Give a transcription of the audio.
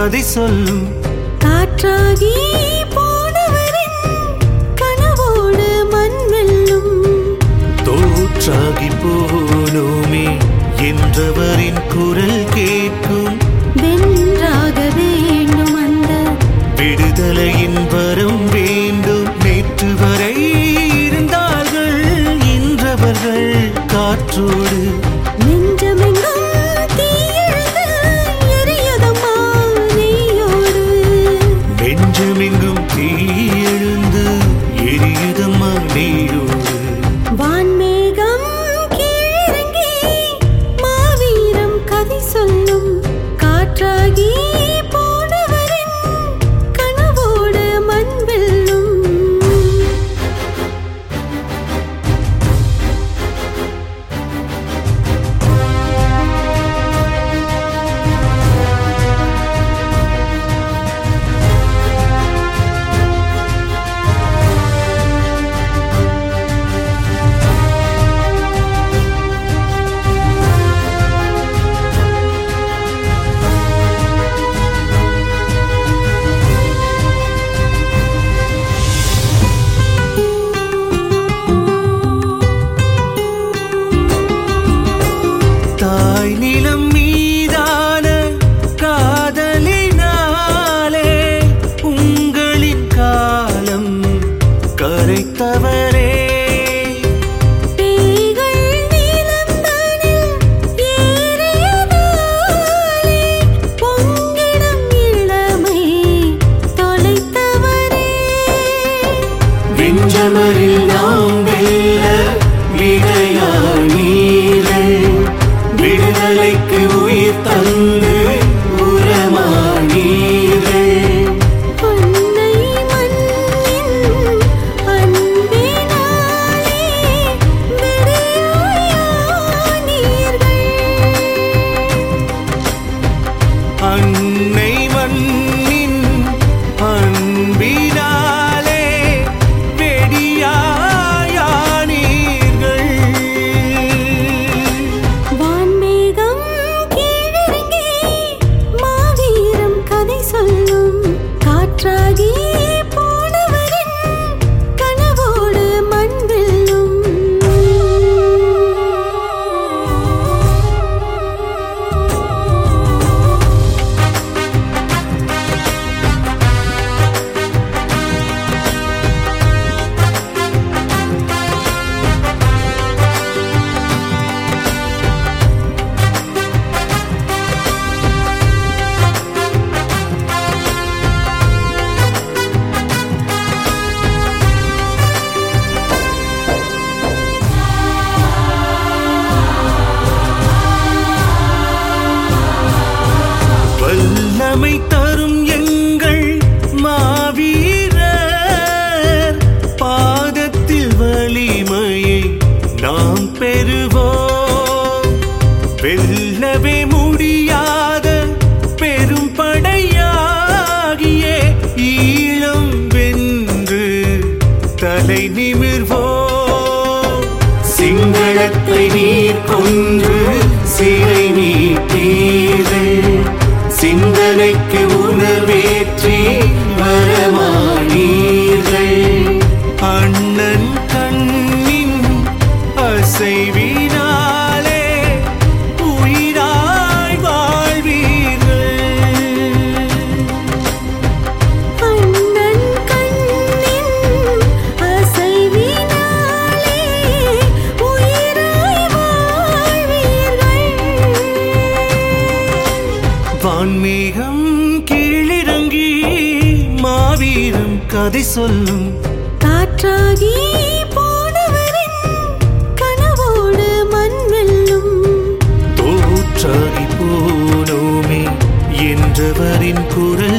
கதை சொல்லும் காற்றாகி போனவரின் கனவோடு மண் வெல்லும் தோற்றாகி போனோமே என்றவரின் குரல் கேட்கும் வென்றாக வேண்டும் அந்த விடுதலையின் வரம் வேண்டும் நேற்று வரை இருந்தார்கள் இன்றவர்கள் காற்றோடு நெஞ்சமெங்கும் தீயெழுந்து எரியதம்மா நெய்யோடு நெஞ்சமெங்கும் தீ எழுந்து எரியுதம்மா நீரோடு வான்மேகம் கீழிறங்கி மாவீரம் கதை சொல்லும் காற்றாகி போனவரின் கனவோடு மண் வெல்லும் தாய் நிலம் மீதான காதலினாலே உங்களின் காலம் கரைத்தவரே பேய்கள் நீலந்தனில் ஏறியதாலே பொங்கிடும் இளமை தொலைத்தவரே வெஞ்சமரில் நாம் வெல்ல விடையானீர்கள் விடுதலைக்கு உயிர் தந்து உரமானீர்கள் அன்னை மண்ணின் அன்பினாலே விடையாயானீர்கள் அன்னை மண்ணின் அன்பினாலே வெடியாயானீர்கள் வான்மேகம் கீழிறங்கி மாவீரம் கதை சொல்லும் காற்றாகி போனவரின் கனவோடு மண் வெல்லும் வல்லமை தரும் எங்கள் மாவீரர் பாதத்தில் வலிமையை நாம் பெறுவோம் வெல்லவே முடியாத பெரும் படையாகிய ஈழம் வென்று தலை நிமிர்வோம் சிங்களத்தை நீர் கொன்று சிறை நீட்டீர்கள் சிந்தனைக்கு உணர்வேற்றி வரமானீர்கள் அண்ணன் கண்ணின் அசைவினாலே உயிராய் வாழ்வீர்கள் அண்ணன் கண்ணின் அசைவினாலே உயிராய் வாழ்வீர்கள் வான்மேகம் கீழிறங்கி மாவீரம் கதை சொல்லும் காற்றாகி போனவரின் கனவோடு மண் வெல்லும் தோற்றாகி போனோமே என்றவரின் குரல்